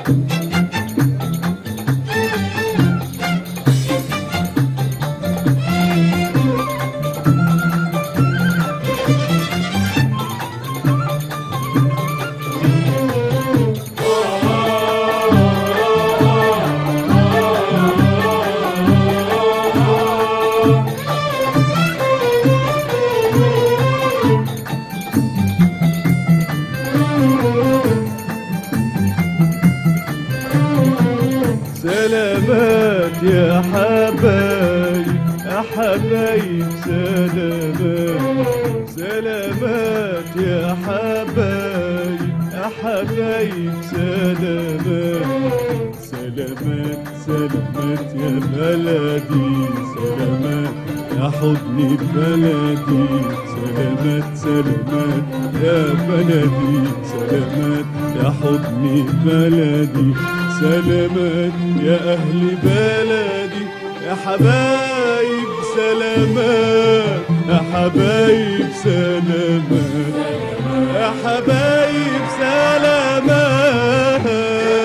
سلامات يا حبايب يا حبايب سلامات سلامات يا حبايب يا حبايب سلامات سلامات سلامات يا بلدي سلامات يا حضني بلدي سلامات سلامات يا بلدي سلامات يا حضني بلدي سلامات يا أهل بلدي يا حبايب سلامات يا حبايب سلامات يا حبايب سلامات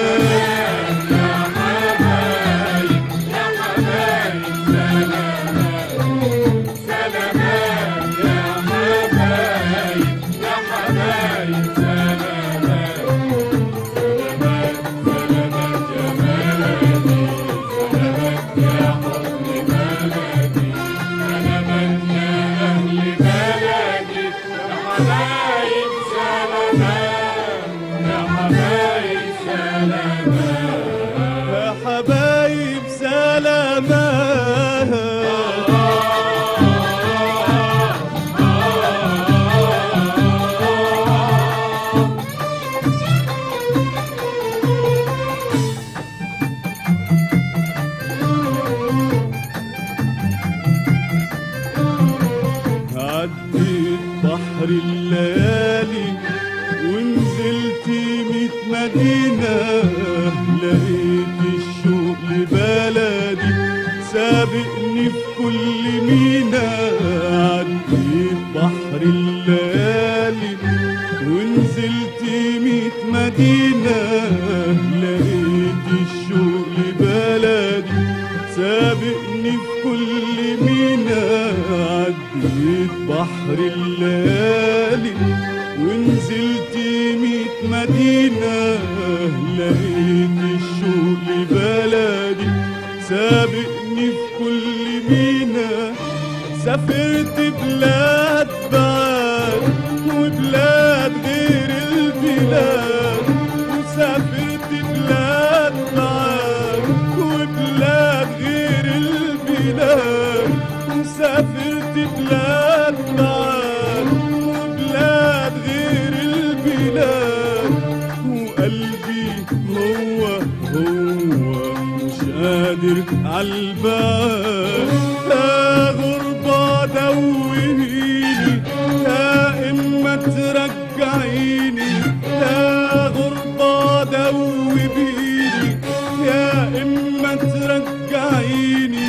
يا حبايب سلامات عديت بحر الليالي ونزلت ميت مدينة لقيت الشوق لبلدي سابقني في كل مينا عديت بحر الليالي ونزلت ميت مدينة لقيت الشوق لبلدي سابقني في كل مينا عديت بحر الليالي ونزلت ميت مدينة لقيت الشوق لبلدي سابقني في كل مينا سافرت بلاد بعاد وبلاد غير البلاد وسافرت بلاد بعاد وبلاد غير البلاد وسافرت بلاد بعاد وبلاد غير البلاد وقلبي هو هو مش قادر عالبال لا غربة دوهيني يا إما ترجعيني لا غربة دوبيني يا إما ترجعيني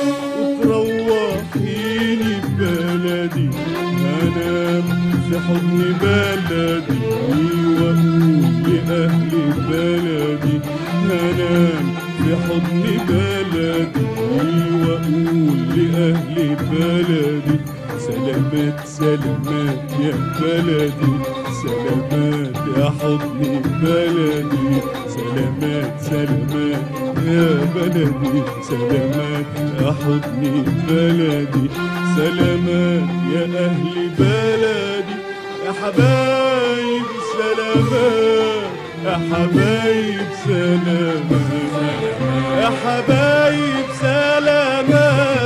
وتروحيني بلدي أنام في حضن بلدي وأقول لأهل بلدي أنام في حضن بلدي وأقول لأهل بلدي سلامات سلامات يا بلدي سلامات يا حضن بلدي سلامات سلامات يا بلدي سلامات يا حضن بلدي سلامات يا أهل بلدي يا حبايب سلامات يا حبايب سلامات يا حبايب سلامات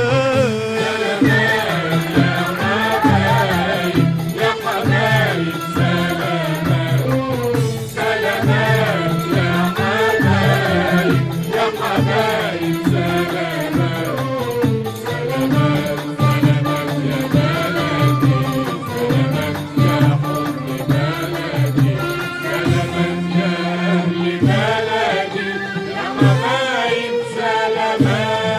حبايب سلامات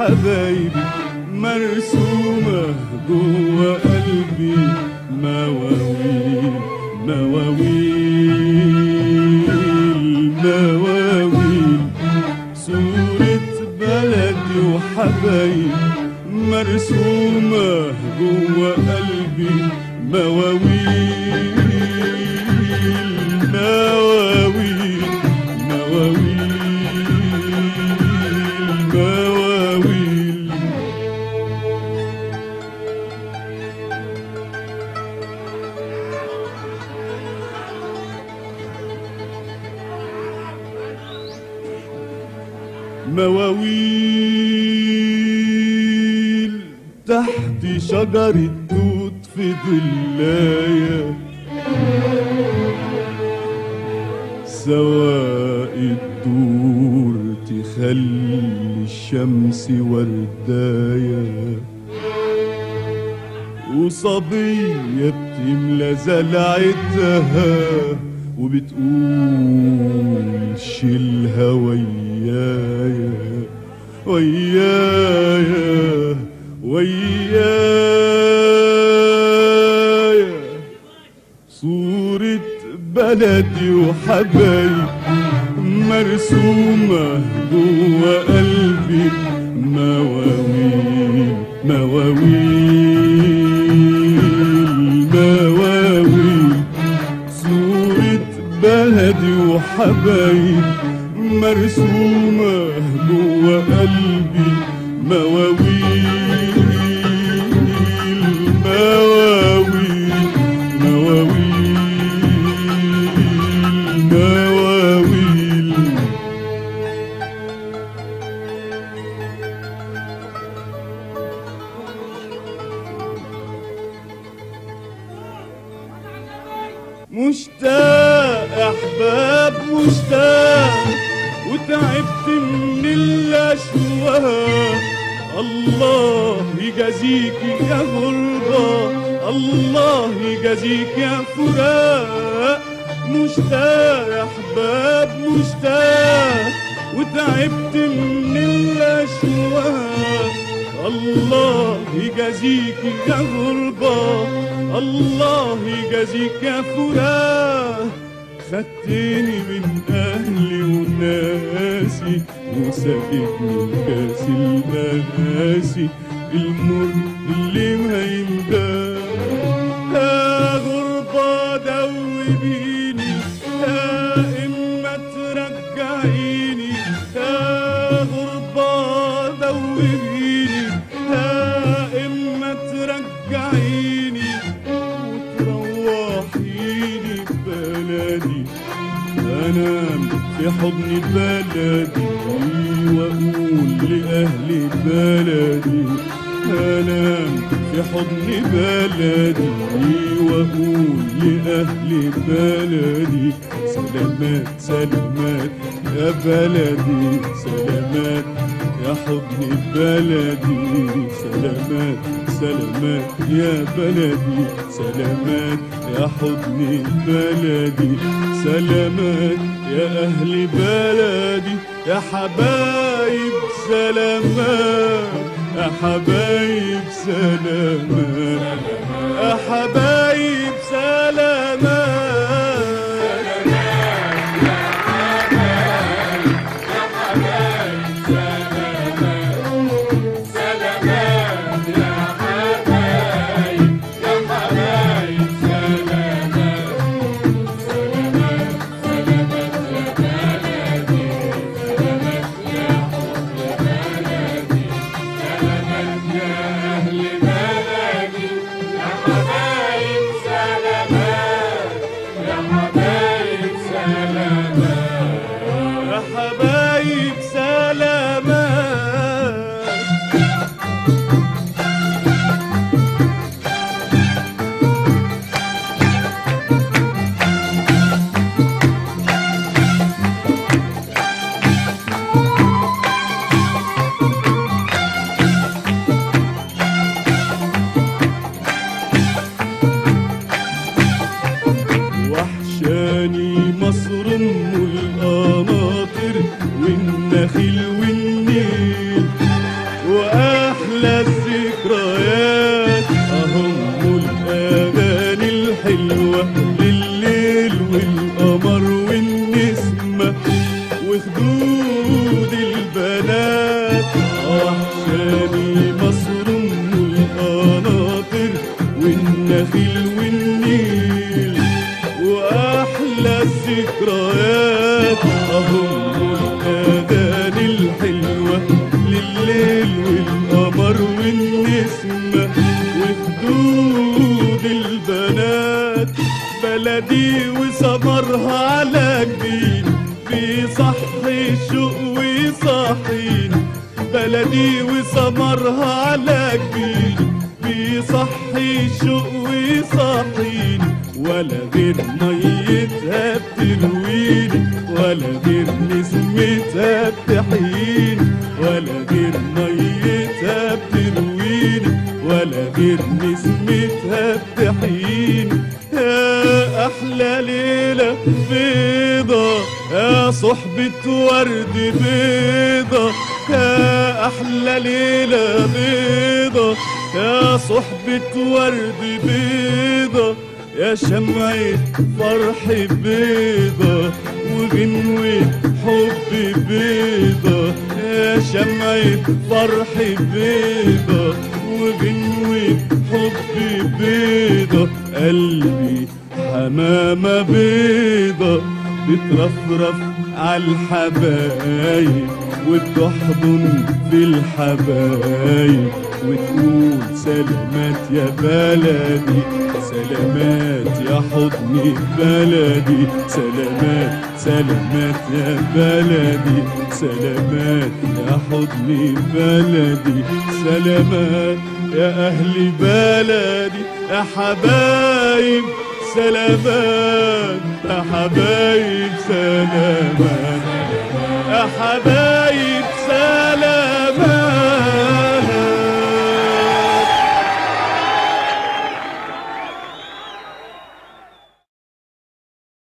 وحبايبي مرسومة جوا قلبي مواويل مواويل مواويل صورة بلدي وحبايبي مرسومة جوا قلبي مواويل مواويل مواويل مواويل مواويل تحت شجرة توت في ظلايا سواء الدور تخلي الشمس وردايا وصبية بتملى زلعتها وبتقول شيلها ويايا ويايا ويايا صورة بلدي وحبايب مرسومة جوا قلبي مواويل مواويل مواويل صورة بلدي وحبايب مرسومة جوا قلبي مواويل مواويل مواويل مواويل مشتاق احباب مشتاق وتعبت من الاشواق الله يجازيك يا غربة الله يجازيك يا فراق مشتاق يا احباب مشتاق وتعبت من الاشواق الله يجازيك يا غربة الله يجازيك يا فراق خدتني من اهلي وناسي وسقتني كاس المآسي المر اللي ما ينداس يا غربة دوبيني يا إما ترجعيني يا غربة دوبيني يا إما ترجعيني وتروحيني بلدي أنام في حضن بلدي وأقول لأهل بلدي أنام في حضن بلدي وأقول لأهل بلدي سلامات سلامات يا بلدي سلامات يا حضن بلدي سلامات سلامات يا بلدي سلامات يا حضن بلدي سلامات يا أهل بلدي يا حبايب سلامات يا حبايب سلامات يا حبايب سلامات يا حبايب سلامات وحشاني مصر ام القناطر والنخيل والنيل أحلى الذكريات أهم الأغاني الحلوة لليل والقمر والنسمة وخدود البنات وحشاني مصر أم القناطر والنخيل والنيل وأحلى الذكريات أهم الأغاني الحلوة لليل والقمر والنسمة وخدود البنات بلدي وسمرها على جبين في صحي الشوق وصحين بلدي وسمرها على جبين في صحي الشوق وصحين ولا غير ميتها بترويني ولا غير نسمتها بتحييني ولا غير ميتها بترويني ولا غير نسمتها بتحييني يا أحلى ليلة بيضة يا صحبة ورد بيضة يا أحلى ليلة بيضة يا صحبة ورد بيضة يا شمعة فرح بيضة وغنوة حب بيضة يا شمعة فرح بيضة وغنوة حب بيضة قلبي حمامة بيضة بترفرف عالحبايب وبتحضن في الحبايب وتقول سلامات يا بلدي سلامات يا حضني بلدي سلامات سلامات يا بلدي سلامات يا حضني بلدي سلامات يا أهل بلدي يا حبايب سلامات يا حبايب سلامات يا حبايب